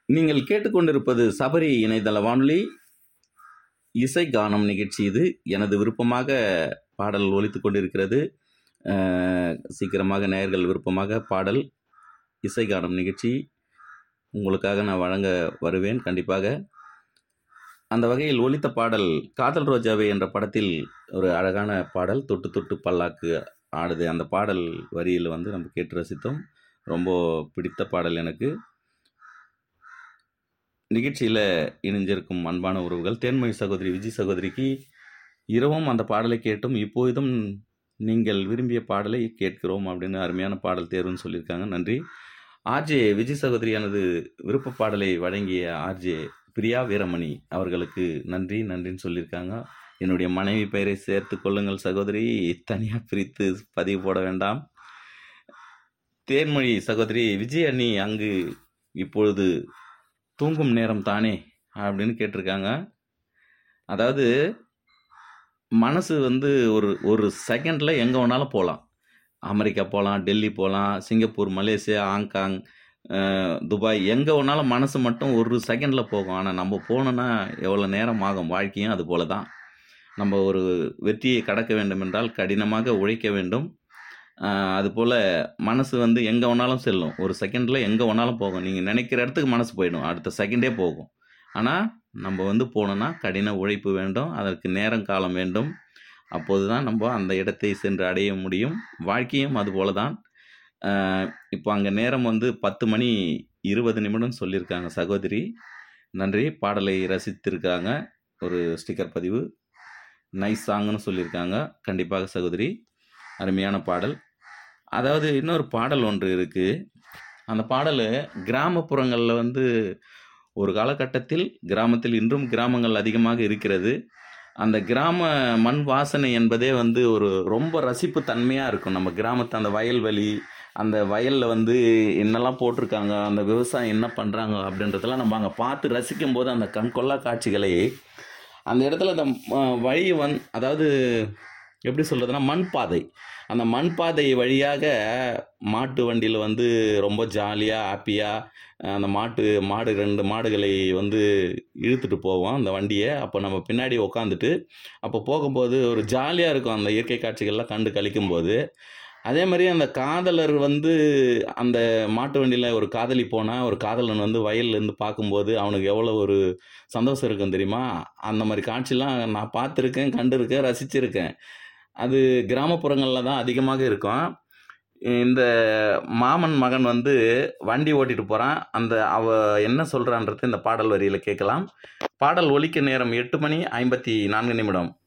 நீங்கள் கேட்டுக்கொண்டிருப்பது சபரி இணையதள வானொலி இசை கானம் நிகழ்ச்சி இது எனது விருப்பமாக பாடல் ஒலித்து கொண்டிருக்கிறது அஹ், சீக்கிரமாக நேயர்கள் விருப்பமாக பாடல் இசை கானம் நிகழ்ச்சி உங்களுக்காக நான் வழங்க வருவேன் கண்டிப்பாக அந்த வகையில் ஒலித்த பாடல் காதல் ரோஜாவே என்ற படத்தில் ஒரு அழகான பாடல் தொட்டு தொட்டு பல்லாக்கு ஆடுது அந்த பாடல் வரியில் வந்து நம்ம கேட்டு ரசித்தோம் ரொம்ப பிடித்த பாடல் எனக்கு நிகழ்ச்சியில் இணைஞ்சிருக்கும் அன்பான உறவுகள் தேன்மொழி சகோதரி விஜய் சகோதரிக்கு இரவும் அந்த பாடலை கேட்டும் இப்போதும் நீங்கள் விரும்பிய பாடலை கேட்கிறோம் அப்படின்னு அருமையான பாடல் தேர்வுன்னு சொல்லியிருக்காங்க நன்றி ஆர்ஜே விஜய் சகோதரி எனது விருப்ப பாடலை வழங்கிய ஆர்ஜே பிரியா வீரமணி அவர்களுக்கு நன்றி நன்றின்னு சொல்லியிருக்காங்க என்னுடைய மனைவி பெயரை சேர்த்து கொள்ளுங்கள் சகோதரி தனியாக பிரித்து பதிவு போட வேண்டாம் தேன்மொழி சகோதரி விஜய் அண்ணி அங்கு இப்பொழுது தூங்கும் நேரம் தானே அப்படின்னு கேட்டிருக்காங்க அதாவது மனசு வந்து ஒரு ஒரு செகண்டில் எங்கே வேணாலும் போகலாம் அமெரிக்கா போகலாம் டெல்லி போகலாம் Singapore Malaysia Hong Kong ah, Dubai எங்கே வேணாலும் மனசு மட்டும் ஒரு செகண்டில் போகும் ஆனால் நம்ம போனோன்னா எவ்வளோ நேரம் ஆகும் வாழ்க்கையும் அது போல தான் நம்ம ஒரு வெற்றியை கடக்க வேண்டும் என்றால் கடினமாக உழைக்க வேண்டும் அஹ், அதுபோல் மனசு வந்து எங்கே வேணாலும் செல்லும் ஒரு செகண்டில் எங்கே வேணாலும் போகும் நீங்கள் நினைக்கிற இடத்துக்கு மனசு போயிடும் அடுத்த செகண்டே போகும் ஆனால் நம்ம வந்து போனோன்னா கடின உழைப்பு வேண்டும் அதற்கு நேரம் காலம் வேண்டும் அப்போது தான் நம்ம அந்த இடத்தை சென்று அடைய முடியும் வாழ்க்கையும் அதுபோல தான் அஹ், இப்போ அங்கே நேரம் வந்து பத்து மணி இருபது நிமிடம் சொல்லியிருக்காங்க சகோதரி நன்றி பாடலை ரசித்திருக்காங்க ஒரு ஸ்டிக்கர் பதிவு நைஸ் சாங்னு சொல்லியிருக்காங்க கண்டிப்பாக சகோதரி அருமையான பாடல் அதாவது இன்னொரு பாடல் ஒன்று இருக்குது அந்த பாடல் கிராமப்புறங்களில் வந்து ஒரு காலகட்டத்தில் கிராமத்தில் இன்றும் கிராமங்கள் அதிகமாக இருக்கிறது அந்த கிராம மண் வாசனை என்பதே வந்து ஒரு ரொம்ப ரசிப்பு தன்மையாக இருக்கும் நம்ம கிராமத்து அந்த வயல்வெளி அந்த வயலில் வந்து என்னெல்லாம் போட்டிருக்காங்க அந்த விவசாயம் என்ன பண்ணுறாங்க அப்படின்றதெல்லாம் நம்ம அங்கே பார்த்து ரசிக்கும் போது அந்த கண்கொள்ளா காட்சிகளை அந்த இடத்துல அந்த அஹ், வழி வந் அதாவது எப்படி சொல்கிறதுனா மண் பாதை அந்த மண் பாதை வழியாக மாட்டு வண்டியில் வந்து ரொம்ப ஜாலியாக ஹாப்பியாக அந்த மாட்டு மாடு ரெண்டு மாடுகளை வந்து இழுத்துட்டு போவோம் அந்த வண்டியை அப்போ நம்ம பின்னாடி உக்காந்துட்டு அப்போ போகும்போது ஒரு ஜாலியாக இருக்கும் அந்த இயற்கை காட்சிகள்லாம் கண்டு கழிக்கும்போது அதே மாதிரி அந்த காதலர் வந்து அந்த மாட்டு வண்டியில் ஒரு காதலி போனால் ஒரு காதலன் வந்து வயல்லேருந்து பார்க்கும்போது அவனுக்கு எவ்வளோ ஒரு சந்தோஷம் இருக்கும் தெரியுமா அந்த மாதிரி காட்சிலாம் நான் பார்த்துருக்கேன் கண்டிருக்கேன் ரசிச்சிருக்கேன் அது கிராமப்புறங்களில் தான் அதிகமாக இருக்கும் இந்த மாமன் மகன் வந்து வண்டி ஓட்டிட்டு போகிறான் அந்த அவ என்ன சொல்கிறான்றது இந்த பாடல் வரியில் கேட்கலாம் பாடல் ஒலிக்க நேரம் எட்டு மணி ஐம்பத்தி நான்கு நிமிடம்